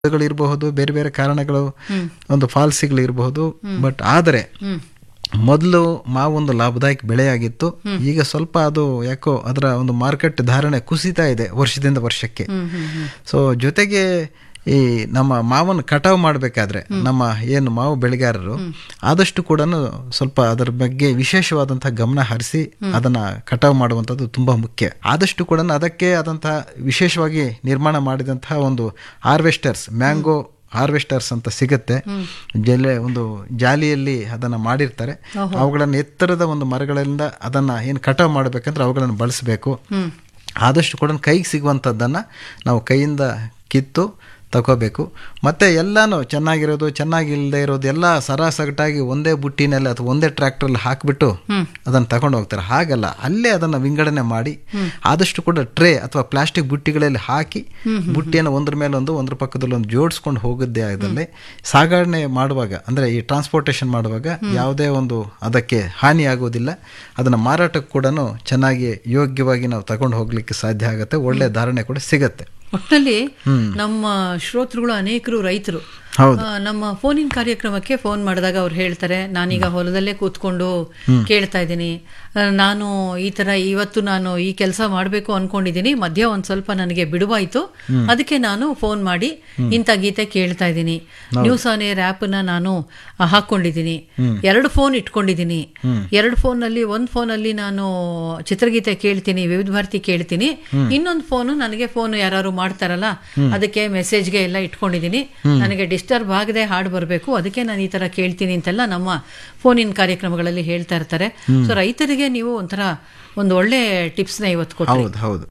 ಗಳಿರಬಹುದು ಬೇರೆ ಬೇರೆ ಕಾರಣಗಳು ಒಂದು ಫಾಲ್ಸಿಗಳಿರಬಹುದು ಬಟ್ ಆದರೆ ಮೊದಲು ಮಾವೊಂದು ಲಾಭದಾಯಕ ಬೆಳೆಯಾಗಿತ್ತು ಈಗ ಸ್ವಲ್ಪ ಅದು ಯಾಕೋ ಅದರ ಒಂದು ಮಾರ್ಕೆಟ್ ಧಾರಣೆ ಕುಸಿತಾ ಇದೆ ವರ್ಷದಿಂದ ವರ್ಷಕ್ಕೆ ಸೊ ಜೊತೆಗೆ ಈ ನಮ್ಮ ಮಾವನ್ನು ಕಟಾವು ಮಾಡಬೇಕಾದ್ರೆ ನಮ್ಮ ಏನು ಮಾವು ಬೆಳೆಗಾರರು ಆದಷ್ಟು ಕೂಡ ಸ್ವಲ್ಪ ಅದರ ಬಗ್ಗೆ ವಿಶೇಷವಾದಂತಹ ಗಮನ ಹರಿಸಿ ಅದನ್ನ ಕಟಾವು ಮಾಡುವಂಥದ್ದು ತುಂಬಾ ಮುಖ್ಯ ಆದಷ್ಟು ಕೂಡ ಅದಕ್ಕೆ ಆದಂತಹ ವಿಶೇಷವಾಗಿ ನಿರ್ಮಾಣ ಮಾಡಿದಂತಹ ಒಂದು ಹಾರ್ವೆಸ್ಟರ್ಸ್ ಮ್ಯಾಂಗೋ ಹಾರ್ವೆಸ್ಟರ್ಸ್ ಅಂತ ಸಿಗುತ್ತೆ ಜಲೆ ಒಂದು ಜಾಲಿಯಲ್ಲಿ ಅದನ್ನ ಮಾಡಿರ್ತಾರೆ ಅವುಗಳನ್ನು ಎತ್ತರದ ಒಂದು ಮರಗಳಿಂದ ಅದನ್ನ ಏನು ಕಟಾವು ಮಾಡಬೇಕಂದ್ರೆ ಅವುಗಳನ್ನು ಬಳಸಬೇಕು ಆದಷ್ಟು ಕೂಡ ಕೈಗೆ ಸಿಗುವಂಥದ್ದನ್ನು ನಾವು ಕೈಯಿಂದ ಕಿತ್ತು ತಗೋಬೇಕು ಮತ್ತು ಎಲ್ಲನೂ ಚೆನ್ನಾಗಿರೋದು ಚೆನ್ನಾಗಿಲ್ಲದೆ ಇರೋದು ಎಲ್ಲ ಸರಾಸಗಟಾಗಿ ಒಂದೇ ಬುಟ್ಟಿನಲ್ಲಿ ಅಥವಾ ಒಂದೇ ಟ್ರ್ಯಾಕ್ಟ್ರಲ್ಲಿ ಹಾಕಿಬಿಟ್ಟು ಅದನ್ನು ತಗೊಂಡು ಹೋಗ್ತಾರೆ ಹಾಗಲ್ಲ ಅಲ್ಲೇ ಅದನ್ನು ವಿಂಗಡಣೆ ಮಾಡಿ ಆದಷ್ಟು ಕೂಡ ಟ್ರೇ ಅಥವಾ ಪ್ಲಾಸ್ಟಿಕ್ ಬುಟ್ಟಿಗಳಲ್ಲಿ ಹಾಕಿ ಬುಟ್ಟಿಯನ್ನು ಒಂದ್ರ ಮೇಲೆ ಒಂದು ಒಂದ್ರ ಪಕ್ಕದಲ್ಲಿ ಒಂದು ಜೋಡಿಸ್ಕೊಂಡು ಹೋಗದ್ದೇ ಆಗದಲ್ಲಿ ಸಾಗಣೆ ಮಾಡುವಾಗ ಅಂದರೆ ಈ ಟ್ರಾನ್ಸ್ಪೋರ್ಟೇಷನ್ ಮಾಡುವಾಗ ಯಾವುದೇ ಒಂದು ಅದಕ್ಕೆ ಹಾನಿ ಆಗೋದಿಲ್ಲ ಅದನ್ನು ಮಾರಾಟಕ್ಕೆ ಕೂಡ ಚೆನ್ನಾಗಿ ಯೋಗ್ಯವಾಗಿ ನಾವು ತಗೊಂಡು ಹೋಗ್ಲಿಕ್ಕೆ ಸಾಧ್ಯ ಆಗುತ್ತೆ ಒಳ್ಳೆ ಧಾರಣೆ ಕೂಡ ಸಿಗತ್ತೆ ಒಟ್ಟಿನಲ್ಲಿ ನಮ್ಮ ಶ್ರೋತೃಗಳು ಅನೇಕರು ರೈತರು ಹೌದು. ಆ, ನಮ್ಮ ಫೋನಿನ ಕಾರ್ಯಕ್ರಮಕ್ಕೆ ಫೋನ್ ಮಾಡಿದಾಗ ಅವ್ರು ಹೇಳ್ತಾರೆ ನಾನೀಗ ಹೊಲದಲ್ಲೇ ಕೂತ್ಕೊಂಡು ಕೇಳ್ತಾ ಇದ್ದೀನಿ ಆ, ನಾನು ಈ ತರ ಇವತ್ತು ನಾನು ಈ ಕೆಲಸ ಮಾಡಬೇಕು ಅನ್ಕೊಂಡಿದ್ದೀನಿ ಮಧ್ಯ ಒಂದ್ ಸ್ವಲ್ಪ ನನಗೆ ಬಿಡುವಾಯ್ತು ಅದಕ್ಕೆ ನಾನು ಫೋನ್ ಮಾಡಿ ಇಂಥ ಗೀತೆ ಕೇಳ್ತಾ ಇದ್ದೀನಿ ನ್ಯೂಸ್ ಆನ್ ಏರ್ ಆ್ಯಪ್ನ ನಾನು ಆ, ಹಾಕೊಂಡಿದ್ದೀನಿ ಎರಡು ಫೋನ್ ಇಟ್ಕೊಂಡಿದ್ದೀನಿ ಎರಡು ಫೋನಲ್ಲಿ ಒಂದು ಫೋನಲ್ಲಿ ನಾನು ಚಿತ್ರಗೀತೆ ಕೇಳ್ತೀನಿ ವಿವಿಧ ಭಾರತಿ ಕೇಳ್ತೀನಿ ಇನ್ನೊಂದು ಫೋನು ನನಗೆ ಫೋನ್ ಯಾರು ಮಾಡ್ತಾರಲ್ಲ ಅದಕ್ಕೆ ಮೆಸೇಜ್ಗೆ ಎಲ್ಲ ಇಟ್ಕೊಂಡಿದ್ದೀನಿ ನನಗೆ ಡಿಸ್ಟರ್ಬ್ ಆಗದೆ ಹಾಡು ಬರಬೇಕು ಅದಕ್ಕೆ ನಾನು ಈ ತರ ಕೇಳ್ತೀನಿ ಅಂತೆಲ್ಲ ನಮ್ಮ ಫೋನಿನ ಕಾರ್ಯಕ್ರಮಗಳಲ್ಲಿ ಹೇಳ್ತಾ ಇರ್ತಾರೆ ಸೊ ರೈತರಿಗೆ ನೀವು ಒಂಥರ ಒಂದು ಒಳ್ಳೆ ಟಿಪ್ಸ್ನ ಇವತ್ತು ಕೊಟ್ರಿ ಹೌದು ಹೌದು